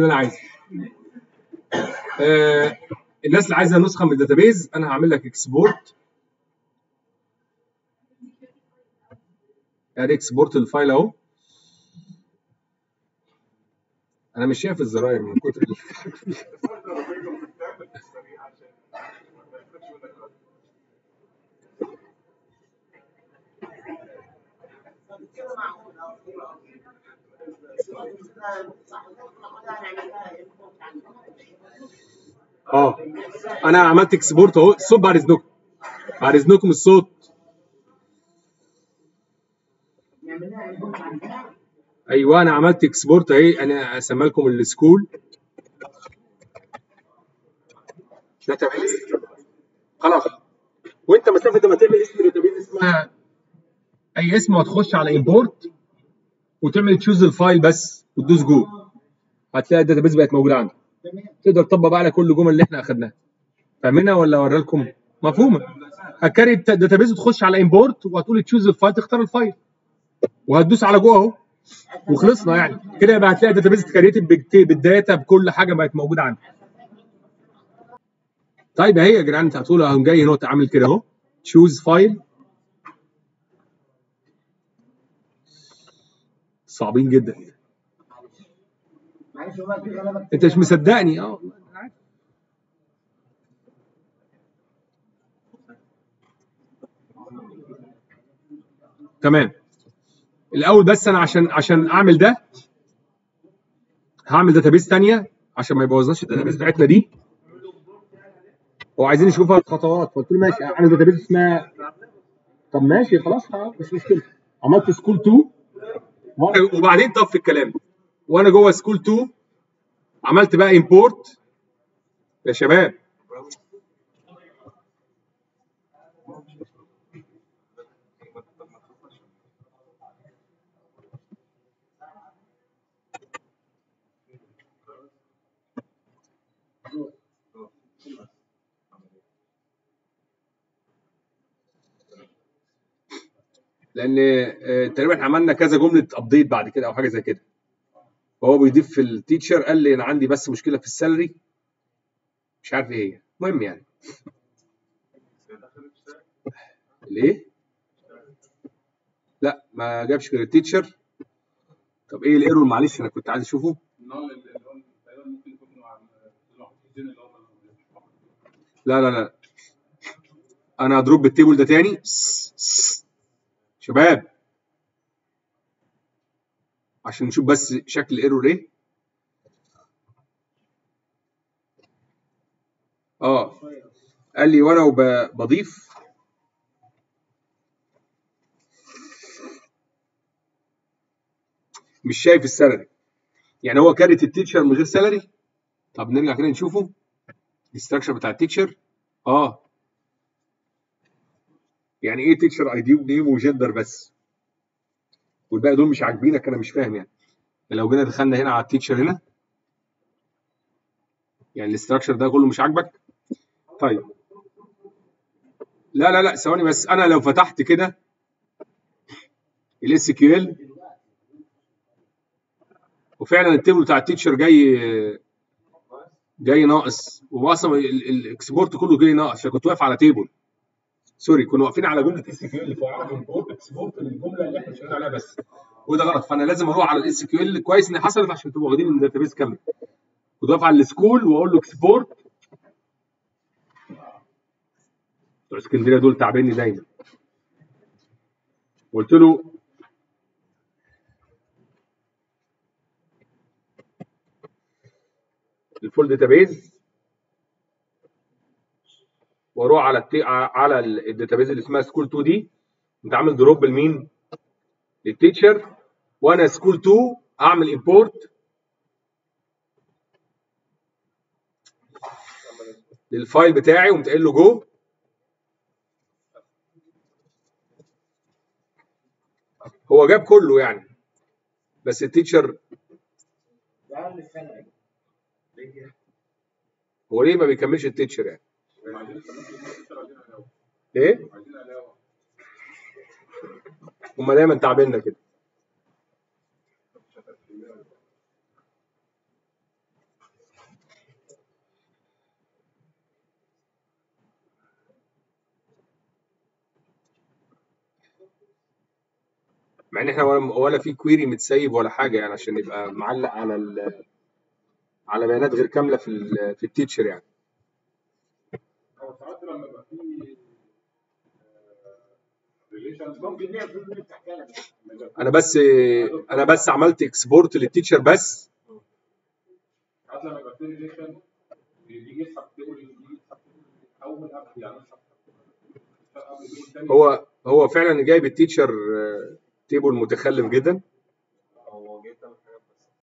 اللي انا عايزه آه الناس اللي عايزه نسخه من الداتابيز انا هعمل لك اكسبورت ادي اكسبورت الفايل اهو انا مش شايف الزراير من كتر ال- اه انا عملت اكسبورت اهو الصوت بعد اذنكم بعد اذنكم الصوت ايوه انا عملت اكسبورت اهي انا اسمى لكم السكول داتابيز خلاص وانت مسافه ما تعمل اسم داتابيز اسمها اي اسم هتخش على امبورت وتعمل تشوز الفايل بس وتدوس جو هتلاقي الداتابيز بقت موجوده عندك تقدر تطبق بقى على كل جمل اللي احنا اخدناها فاهمينها ولا اوري لكم مفهومه هتكري الداتابيز وتخش على امبورت وهتقول تشوز الفايل تختار الفايل وهتدوس على جوه اهو وخلصنا يعني كده يبقى هتلاقي الداتابيز اتكريتد بالداتا بكل حاجه بقت موجوده عندك طيب اهي يا جدعان انت هتقول اهو جاي هنا عامل كده اهو تشوز فايل صعبين جدا معلش هو في غلبة انت مش مصدقني اه أنا عارف. تمام الاول بس انا عشان عشان اعمل ده هعمل داتابيس ثانيه عشان ما يبوظناش الداتابيس بتاعتنا دي وعايزين نشوفها الخطوات فقلت له ماشي اعمل داتابيس اسمها طب ماشي خلاص خلاص مش مشكله عملت سكول 2 وأنا- وبعدين طب في الكلام وانا جوه سكول 2 عملت بقى امبورت يا شباب لان آه، تقريبا عملنا كذا جمله ابديت بعد كده او حاجه زي كده وهو بيضيف في التيتشر قال لي انا عندي بس مشكله في السالري مش عارف ايه هي المهم يعني ليه لا ما جابش غير التيتشر طب ايه الايرور معلش انا كنت عايز اشوفه لا لا لا انا هضرب بالتيبل ده تاني شباب عشان نشوف بس شكل الايرور ايه اه قال لي وانا وب- بضيف مش شايف السالري يعني هو كارت التيتشر من غير سالري طب نرجع كده نشوفه الاستراكشر بتاع التيتشر اه يعني ايه تيتشر اي دي ونيم وجندر بس والباقي دول مش عاجبينك انا مش فاهم يعني لو جينا دخلنا هنا على التيتشر هنا يعني الاستراكشر ده كله مش عاجبك طيب لا لا لا ثواني بس انا لو فتحت كده الاس كيو ال وفعلا التيبل بتاع التيتشر جاي جاي ناقص واصلا ال- ال- الاكسبورت كله جاي ناقص فكنت واقف على تيبل سوري كنا واقفين على جمله اس كيو ال فعمل امبورت اكسبورت للجمله اللي احنا شغالين عليها بس وده غلط فانا لازم اروح على الاس كيو ال كويس ان حصلت عشان تبقوا واخدين الداتابيس كامل كنت واقف على السكول واقول له اكسبورت بتوع اسكندريه دول تعباني دايما قلت له الفول داتابيز واروح على التي... على الداتابيز اللي اسمها سكول 2 دي انت عامل دروب لمين؟ للتيتشر وانا سكول 2 اعمل امبورت للفايل بتاعي وقمت قايل له جو هو جاب كله يعني بس التيتشر ده أقل السنة هو ليه ما بيكملش التيتشر يعني؟ ايه؟ هما دايما تعباننا كده مع ان احنا ولا ولا في كويري متسيب ولا حاجه يعني عشان يبقى معلق على ال على بيانات غير كامله في ال في التيتشر يعني هو ساعات لما يبقى في ريليشن ممكن نقفل نفتح كلام انا بس انا بس عملت اكسبورت للتيتشر بس ساعات لما يبقى في ريليشن بيجي يسحب تيبل يجي يسحب تيبل اول قبل يعني يسحب قبل تيبل تاني هو هو فعلا جايب التيتشر تيبل متخلف جدا